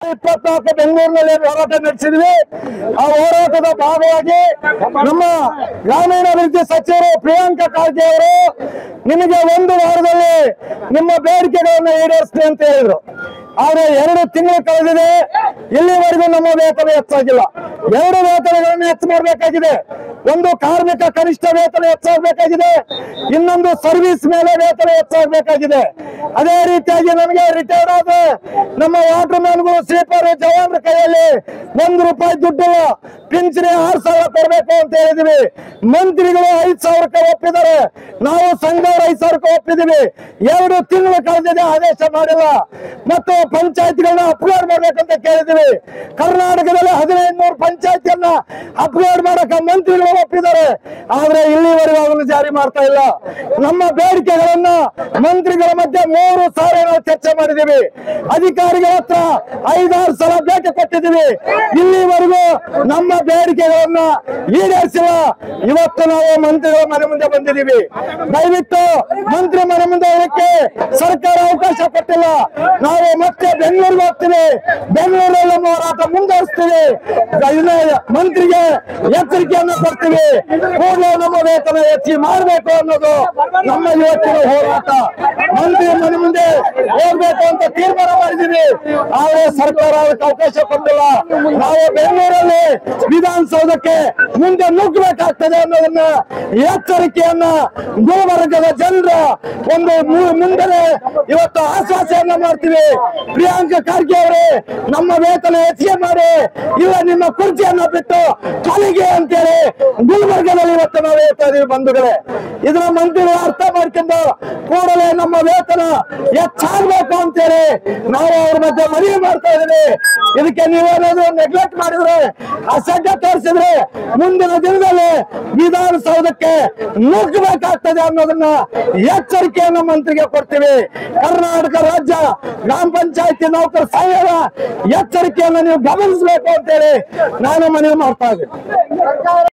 ಇಪ್ಪತ್ನಾಲ್ಕು ಬೆಂಗಳೂರಿನಲ್ಲಿ ಹೋರಾಟ ನಡೆಸಿದ್ವಿ ಆ ಹೋರಾಟದ ಭಾಗವಾಗಿ ನಮ್ಮ ಗ್ರಾಮೀಣಾಭಿವೃದ್ಧಿ ಸಚಿವರು ಪ್ರಿಯಾಂಕಾ ಖಾರ್ಗೆ ಅವರು ನಿಮಗೆ ಒಂದು ವಾರದಲ್ಲಿ ನಿಮ್ಮ ಬೇಡಿಕೆಗಳನ್ನು ಈಡೇರಿಸ್ತೀನಿ ಅಂತ ಹೇಳಿದ್ರು ಆದ್ರೆ ಎರಡು ತಿಂಗಳು ಕಳೆದಿದೆ ಇಲ್ಲಿವರೆಗೂ ನಮ್ಮ ವೇತನ ಹೆಚ್ಚಾಗಿಲ್ಲ ಎರಡು ವೇತನಗಳನ್ನು ಹೆಚ್ಚು ಮಾಡಬೇಕಾಗಿದೆ ಒಂದು ಕಾರ್ಮಿಕ ಕನಿಷ್ಠ ವೇತನ ಹೆಚ್ಚಾಗಬೇಕಾಗಿದೆ ಇನ್ನೊಂದು ಸರ್ವಿಸ್ ಮೇಲೆ ವೇತನ ಹೆಚ್ಚಾಗಬೇಕಾಗಿದೆ ಅದೇ ರೀತಿಯಾಗಿ ನಮಗೆ ರಿಟೈರ್ಡ್ ಆದ ನಮ್ಮ ವಾಟರ್ ಮ್ಯಾನ್ಗಳು ಸ್ವೀಪರ್ ಜವಾನ್ರ ಕೈಯಲ್ಲಿ ಒಂದು ರೂಪಾಯಿ ದುಡ್ಡಿಲ್ಲ ಪಿಂಚಣಿ ಆರು ಸಾವಿರ ಕೊಡಬೇಕು ಅಂತ ಹೇಳಿದ್ವಿ ಮಂತ್ರಿಗಳು ಐದ್ ಸಾವಿರಕ್ಕೆ ಒಪ್ಪಿದ್ದಾರೆ ನಾವು ಸಂಘದವರು ಐದ್ ಸಾವಿರಕ್ಕೆ ಒಪ್ಪಿದೀವಿ ಎರಡು ತಿಂಗಳು ಕಳೆದಿದೆ ಆದೇಶ ಮಾಡಿಲ್ಲ ಮತ್ತು ಪಂಚಾಯತ್ಗಳನ್ನ ಅಪ್ಗ್ರೇಡ್ ಮಾಡ್ಬೇಕಂತ ಕೇಳಿದೀವಿ ಕರ್ನಾಟಕದಲ್ಲಿ ಹದಿನೈದು ನೂರು ಪಂಚಾಯತಿಯನ್ನ ಅಪ್ಗ್ರೇಡ್ ಮಾಡಕ ಮಂತ್ರಿಗಳು ಒಪ್ಪಿದ್ದಾರೆ ಆದ್ರೆ ಇಲ್ಲಿವರೆಗೂ ಅದನ್ನು ಜಾರಿ ಮಾಡ್ತಾ ಇಲ್ಲ ನಮ್ಮ ಬೇಡಿಕೆಗಳನ್ನ ಮಂತ್ರಿಗಳ ಮಧ್ಯೆ ಮೂರು ಸಾರಿ ನಾವು ಚರ್ಚೆ ಮಾಡಿದೀವಿ ಅಧಿಕಾರಿಗಳ ಹತ್ರ ಐದಾರು ಸಲ ಭೇಟಿ ಕೊಟ್ಟಿದ್ದೀವಿ ಇಲ್ಲಿವರೆಗೂ ನಮ್ಮ ಬೇಡಿಕೆಗಳನ್ನ ಈಡೇರಿಸಿಲ್ಲ ಇವತ್ತು ನಾವು ಮಂತ್ರಿಗಳ ಮನೆ ಮುಂದೆ ಬಂದಿದ್ದೀವಿ ದಯವಿಟ್ಟು ಮಂತ್ರಿ ಮನೆ ಮುಂದೆ ಹೋಗಕ್ಕೆ ಸರ್ಕಾರ ಅವಕಾಶ ಕೊಟ್ಟಿಲ್ಲ ನಾವು ಮತ್ತೆ ಬೆಂಗಳೂರಿಗೆ ಹೋಗ್ತೀವಿ ಬೆಂಗಳೂರಲ್ಲಿ ನಮ್ಮ ಹೋರಾಟ ಮುಂದುವರಿಸ್ತೀವಿ ಇದನ್ನ ಮಂತ್ರಿಗೆ ಎಚ್ಚರಿಕೆಯನ್ನು ಕೊಡ್ತೀವಿ ಕೂಡಲೇ ನಮ್ಮ ವೇತನ ಹೆಚ್ಚಿಗೆ ಮಾಡಬೇಕು ಅನ್ನೋದು ನಮ್ಮ ಇವತ್ತಿನ ಹೋರಾಟ ಮಂತ್ರಿ ಮನೆ ಮುಂದೆ ಹೋಗ್ಬೇಕು ಅಂತ ತೀರ್ಮಾನ ಮಾಡಿದೀವಿ ಆದ್ರೆ ಸರ್ಕಾರ ಅದಕ್ಕೆ ಅವಕಾಶ ಕೊಟ್ಟಿಲ್ಲ ನಾವು ಬೆಂಗಳೂರಲ್ಲಿ ವಿಧಾನಸೌಧಕ್ಕೆ ಮುಂದೆ ನುಗ್ಗಬೇಕಾಗ್ತದೆ ಅನ್ನೋದನ್ನ ಎಚ್ಚರಿಕೆಯನ್ನ ಗುಲ್ಬರ್ಗದ ಜನರ ಒಂದು ಮು- ಮುಂದೆ ಇವತ್ತು ಆಶ್ವಾಸೆಯನ್ನ ಮಾಡ್ತೀವಿ ಪ್ರಿಯಾಂಕಾ ಖರ್ಗೆ ಅವರೇ ನಮ್ಮ ವೇತನ ಹೆಚ್ಚಿಗೆ ಮಾಡಿ ಇಲ್ಲ ನಿಮ್ಮ ಕುರ್ಚಿಯನ್ನ ಬಿಟ್ಟು ತೊಲಗಿ ಅಂತೇಳಿ ಗುಲ್ಬರ್ಗದಲ್ಲಿ ಇವತ್ತು ನಾವು ಹೇಳ್ತಾ ಇದೀವಿ ಬಂಧುಗಳೇ ಇದನ್ನ ಮಂತ್ರಿಗಳು ಅರ್ಥ ಮಾಡ್ಕೊಂಡು ಕೂಡಲೇ ನಮ್ಮ ವೇತನ ಹೆಚ್ಚಾಗಬೇಕು ಅಂತೇಳಿ ನಾವು ಅವ್ರ ಮಧ್ಯೆ ಮನವಿ ಮಾಡ್ತಾ ಇದೀವಿ ಇದಕ್ಕೆ ನೀವೇನಾದ್ರು ನೆಗ್ಲೆಕ್ಟ್ ಮಾಡಿದ್ರೆ ಅಸಡ್ಡ ತೋರಿಸಿದ್ರೆ ಮುಂದಿನ ದಿನದಲ್ಲಿ ವಿಧಾನಸೌಧಕ್ಕೆ ನುಗ್ಗಬೇಕಾಗ್ತದೆ ಅನ್ನೋದನ್ನ ಎಚ್ಚರಿಕೆಯನ್ನು ಮಂತ್ರಿಗೆ ಕೊಡ್ತೀವಿ ಕರ್ನಾಟಕ ರಾಜ್ಯ ಗ್ರಾಮ ಪಂಚಾಯತಿ ನೌಕರ ಸಂಘದ ಎಚ್ಚರಿಕೆಯನ್ನು ನೀವು ಗಮನಿಸಬೇಕು ಅಂತೇಳಿ ನಾನು ಮನವಿ ಮಾಡ್ತಾ ಇದ್ದೀನಿ